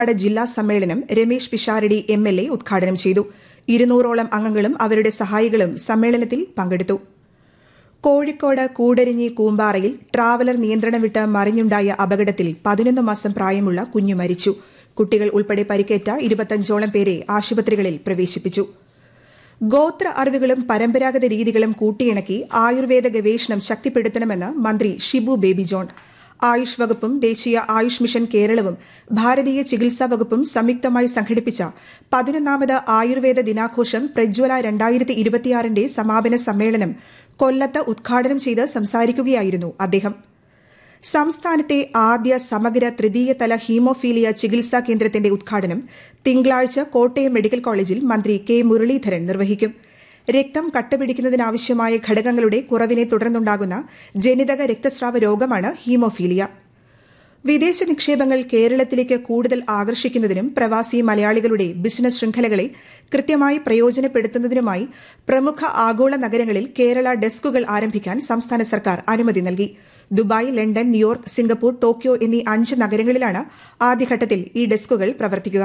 പാലക്കാട് ജില്ലാ സമ്മേളനം Ramesh Pisharody M L A ഉദ്ഘാടനം ചെയ്തു ഇരുന്നൂറോളം അംഗങ്ങളും അവരുടെ സഹായികളും സമ്മേളനത്തിൽ പങ്കെടുത്തു കോഴിക്കോട് കൂടരിഞ്ഞി കൂമ്പാറയിൽ ട്രാവലർ നിയന്ത്രണം വിട്ട് മറിഞ്ഞുണ്ടായ അപകടത്തിൽ പതിനൊന്ന് മാസം പ്രായമുള്ള കുഞ്ഞു മരിച്ചു കുട്ടികൾ ഉൾപ്പെടെ പരിക്കേറ്റ ഇരുപത്തഞ്ചോളം പേരെ ആശുപത്രികളിൽ പ്രവേശിപ്പിച്ചു ഗോത്ര അറിവുകളും പരമ്പരാഗത രീതികളും കൂട്ടിയിണക്കി ആയുർവേദ ഗവേഷണം ശക്തിപ്പെടുത്തണമെന്ന് മന്ത്രി ഷിബു ബേബി ജോൺ ആയുഷ് വകുപ്പും ദേശീയ ആയുഷ് മിഷൻ കേരളവും ഭാരതീയ ചികിത്സാ വകുപ്പും സംയുക്തമായി സംഘടിപ്പിച്ച പതിനൊന്നാമത് ആയുർവേദ ദിനാഘോഷം പ്രജ്വല രണ്ടായിരത്തി ഇരുപത്തിയാറിന്റെ സമാപന സമ്മേളനം കൊല്ലത്ത് ഉദ്ഘാടനം ചെയ്ത് സംസാരിക്കുകയായിരുന്നു അദ്ദേഹം സംസ്ഥാനത്തെ ആദ്യ സമഗ്ര തൃതീയ തല ഹീമോഫീലിയ ചികിത്സാ കേന്ദ്രത്തിന്റെ ഉദ്ഘാടനം തിങ്കളാഴ്ച കോട്ടയം മെഡിക്കൽ കോളേജിൽ മന്ത്രി കെ മുരളീധരൻ നിർവഹിക്കും രക്തം കട്ടപിടിക്കുന്നതിനാവശ്യമായ ഘടകങ്ങളുടെ കുറവിനെ തുടർന്നുണ്ടാകുന്ന ജനിതക രക്തസ്രാവ രോഗമാണ് ഹീമോഫീലിയ വിദേശ നിക്ഷേപങ്ങൾ കേരളത്തിലേക്ക് കൂടുതൽ ആകർഷിക്കുന്നതിനും പ്രവാസി മലയാളികളുടെ ബിസിനസ് ശൃംഖലകളെ കൃത്യമായി പ്രയോജനപ്പെടുത്തുന്നതിനുമായി പ്രമുഖ ആഗോള നഗരങ്ങളിൽ കേരള ഡെസ്കുകൾ ആരംഭിക്കാൻ സംസ്ഥാന സർക്കാർ അനുമതി നൽകി Dubai London New York Singapore Tokyo എന്നീ അഞ്ച് നഗരങ്ങളിലാണ് ആദ്യഘട്ടത്തിൽ ഈ ഡെസ്കുകൾ പ്രവർത്തിക്കുക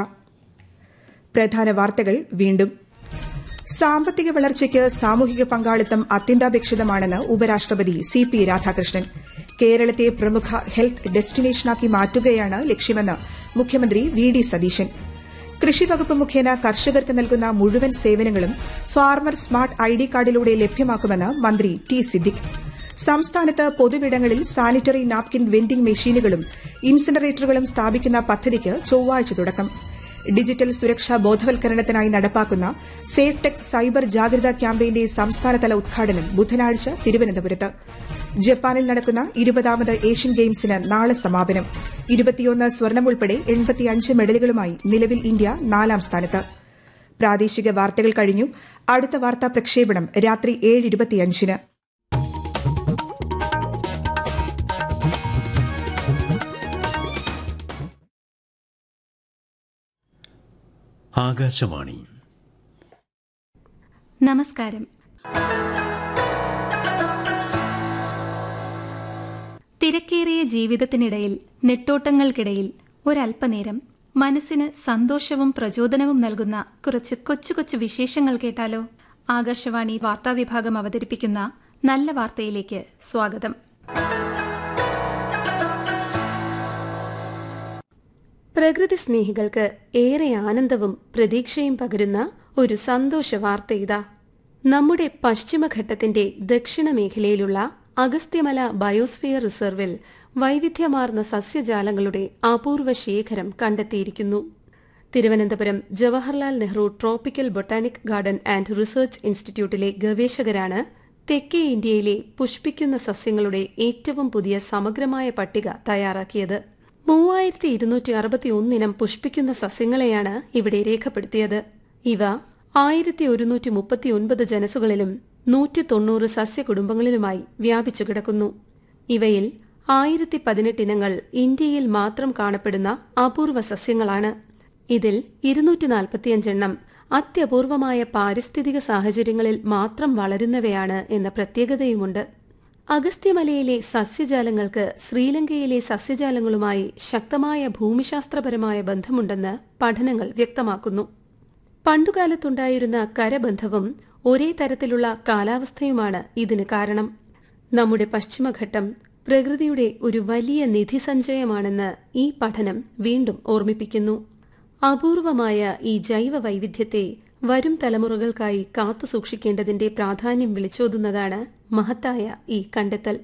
പ്രധാന വാർത്തകൾ വീണ്ടും സാമ്പത്തിക വളർച്ചയ്ക്ക് സാമൂഹിക പങ്കാളിത്തം അത്യന്താപേക്ഷിതമാണെന്ന് ഉപരാഷ്ട്രപതി സി പി രാധാകൃഷ്ണൻ കേരളത്തെ പ്രമുഖ ഹെൽത്ത് ഡെസ്റ്റിനേഷനാക്കി മാറ്റുകയാണ് ലക്ഷ്യമെന്ന് മുഖ്യമന്ത്രി വി ഡി സതീശൻ കൃഷിവകുപ്പ് മുഖേന കർഷകർക്ക് നൽകുന്ന മുഴുവൻ സേവനങ്ങളും ഫാർമർ സ്മാർട്ട് ഐ ഡി കാർഡിലൂടെ ലഭ്യമാക്കുമെന്ന് മന്ത്രി ടി സിദ്ദിഖ് സംസ്ഥാനത്ത് പൊതുവിടങ്ങളിൽ സാനിറ്ററി നാപ്കിൻ വെൻഡിംഗ് മെഷീനുകളും ഇൻസിനറേറ്ററുകളും സ്ഥാപിക്കുന്ന പദ്ധതിക്ക് ചൊവ്വാഴ്ച തുടക്കം ഡിജിറ്റൽ സുരക്ഷാ ബോധവൽക്കരണത്തിനായി നടപ്പാക്കുന്ന സേഫ് ടെക് സൈബർ ജാഗ്രതാ ക്യാമ്പയിന്റെ സംസ്ഥാനതല ഉദ്ഘാടനം ബുധനാഴ്ച തിരുവനന്തപുരത്ത് ജപ്പാനിൽ നടക്കുന്ന ഇരുപതാമത് ഏഷ്യൻ ഗെയിംസിന് നാളെ സമാപനം ഇരുപത്തിയൊന്ന് സ്വർണം ഉൾപ്പെടെ എൺപത്തിയഞ്ച് മെഡലുകളുമായി നിലവിൽ ഇന്ത്യ നാലാം സ്ഥാനത്ത് പ്രാദേശിക വാർത്തകൾ കഴിഞ്ഞു അടുത്ത വാർത്താ പ്രക്ഷേപണം രാത്രി ഏഴ് ഇരുപത്തിയഞ്ചിന് ആകാശവാണി നമസ്കാരം തിരക്കേറിയ ജീവിതത്തിനിടയിൽ നെട്ടോട്ടങ്ങൾക്കിടയിൽ ഒരല്പനേരം മനസ്സിന് സന്തോഷവും പ്രചോദനവും നൽകുന്ന കുറച്ച് കൊച്ചു കൊച്ചു വിശേഷങ്ങൾ കേട്ടാലോ ആകാശവാണി വാർത്താവിഭാഗം അവതരിപ്പിക്കുന്ന നല്ല വാർത്തയിലേക്ക് സ്വാഗതം പ്രകൃതി സ്നേഹികൾക്ക് ഏറെ ആനന്ദവും പ്രതീക്ഷയും പകരുന്ന ഒരു സന്തോഷ വാർത്ത ഇതാ നമ്മുടെ പശ്ചിമഘട്ടത്തിന്റെ ദക്ഷിണ മേഖലയിലുള്ള അഗസ്ത്യമല ബയോസ്ഫിയർ റിസർവിൽ വൈവിധ്യമാർന്ന സസ്യജാലങ്ങളുടെ അപൂർവ ശേഖരം കണ്ടെത്തിയിരിക്കുന്നു Thiruvananthapuram Jawaharlal Nehru tropical botanic garden and research ഇൻസ്റ്റിറ്റ്യൂട്ടിലെ ഗവേഷകരാണ് തെക്കേ ഇന്ത്യയിലെ പുഷ്പിക്കുന്ന സസ്യങ്ങളുടെ ഏറ്റവും പുതിയ സമഗ്രമായ പട്ടിക തയ്യാറാക്കിയത് മൂവായിരത്തി ഇരുന്നൂറ്റി അറുപത്തി ഒന്നിനം പുഷ്പിക്കുന്ന സസ്യങ്ങളെയാണ് ഇവിടെ രേഖപ്പെടുത്തിയത് ഇവ ആയിരത്തി ഒരുന്നൂറ്റി മുപ്പത്തി ഒൻപത് ജനസുകളിലും നൂറ്റി തൊണ്ണൂറ് സസ്യകുടുംബങ്ങളിലുമായി വ്യാപിച്ചു കിടക്കുന്നു ഇവയിൽ ആയിരത്തി പതിനെട്ട് ഇനങ്ങൾ ഇന്ത്യയിൽ മാത്രം കാണപ്പെടുന്ന അപൂർവ സസ്യങ്ങളാണ് ഇതിൽ ഇരുന്നൂറ്റി നാൽപ്പത്തിയഞ്ചെണ്ണം അത്യപൂർവമായ പാരിസ്ഥിതിക സാഹചര്യങ്ങളിൽ മാത്രം വളരുന്നവയാണ് എന്ന പ്രത്യേകതയുമുണ്ട് അഗസ്ത്യമലയിലെ സസ്യജാലങ്ങൾക്ക് ശ്രീലങ്കയിലെ സസ്യജാലങ്ങളുമായി ശക്തമായ ഭൂമിശാസ്ത്രപരമായ ബന്ധമുണ്ടെന്ന് പഠനങ്ങൾ വ്യക്തമാക്കുന്നു പണ്ടുകാലത്തുണ്ടായിരുന്ന കരബന്ധവും ഒരേ തരത്തിലുള്ള കാലാവസ്ഥയുമാണ് ഇതിന് കാരണം നമ്മുടെ പശ്ചിമഘട്ടം പ്രകൃതിയുടെ ഒരു വലിയ നിധിസഞ്ചയമാണെന്ന് ഈ പഠനം വീണ്ടും ഓർമ്മിപ്പിക്കുന്നു അപൂർവമായ ഈ ജൈവ വൈവിധ്യത്തെ വരും തലമുറകൾക്കായി കാത്തുസൂക്ഷിക്കേണ്ടതിന്റെ പ്രാധാന്യം വിളിച്ചോതുന്നതാണ് മഹത്തായ ഈ കണ്ടെത്തൽ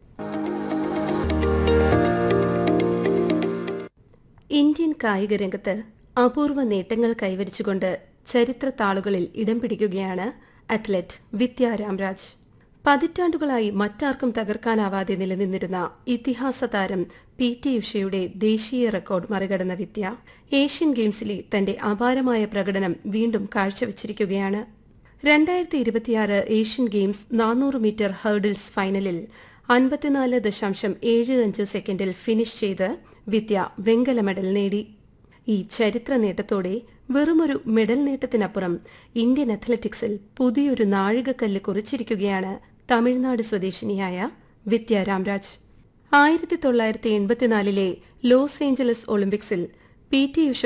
ഇന്ത്യൻ കായിക രംഗത്ത് അപൂർവ നേട്ടങ്ങൾ കൈവരിച്ചുകൊണ്ട് ചരിത്ര താളുകളിൽ ഇടം പിടിക്കുകയാണ് അത്ലറ്റ് വിദ്യ രാംരാജ് പതിറ്റാണ്ടുകളായി മറ്റാർക്കും തകർക്കാനാവാതെ നിലനിന്നിരുന്ന ഇതിഹാസ താരം പി ടി ഉഷയുടെ ദേശീയ റെക്കോർഡ് മറികടന്ന വിദ്യ ഏഷ്യൻ ഗെയിംസിലെ തന്റെ അപാരമായ പ്രകടനം വീണ്ടും കാഴ്ചവെച്ചിരിക്കുകയാണ് രണ്ടായിരത്തി ഇരുപത്തിയാറ് ഏഷ്യൻ ഗെയിംസ് നാനൂറ് മീറ്റർ ഹേർഡിൽസ് ഫൈനലിൽ അൻപത്തിനാല് ദശാംശം ഏഴ് അഞ്ച് സെക്കൻഡിൽ ഫിനിഷ് ചെയ്ത് വിദ്യ വെങ്കല മെഡൽ നേടി ഈ ചരിത്ര നേട്ടത്തോടെ വെറുമൊരു മെഡൽ നേട്ടത്തിനപ്പുറം ഇന്ത്യൻ അത്ലറ്റിക്സിൽ പുതിയൊരു നാഴികക്കല്ല് കുറിച്ചിരിക്കുകയാണ് തമിഴ്നാട് സ്വദേശിനിയായ വിദ്യ രാംരാജ് ആയിരത്തി തൊള്ളായിരത്തി എൺപത്തിനാലിലെ ലോസ് ഏഞ്ചലസ് ഒളിമ്പിക്സിൽ പി ടി ഉഷ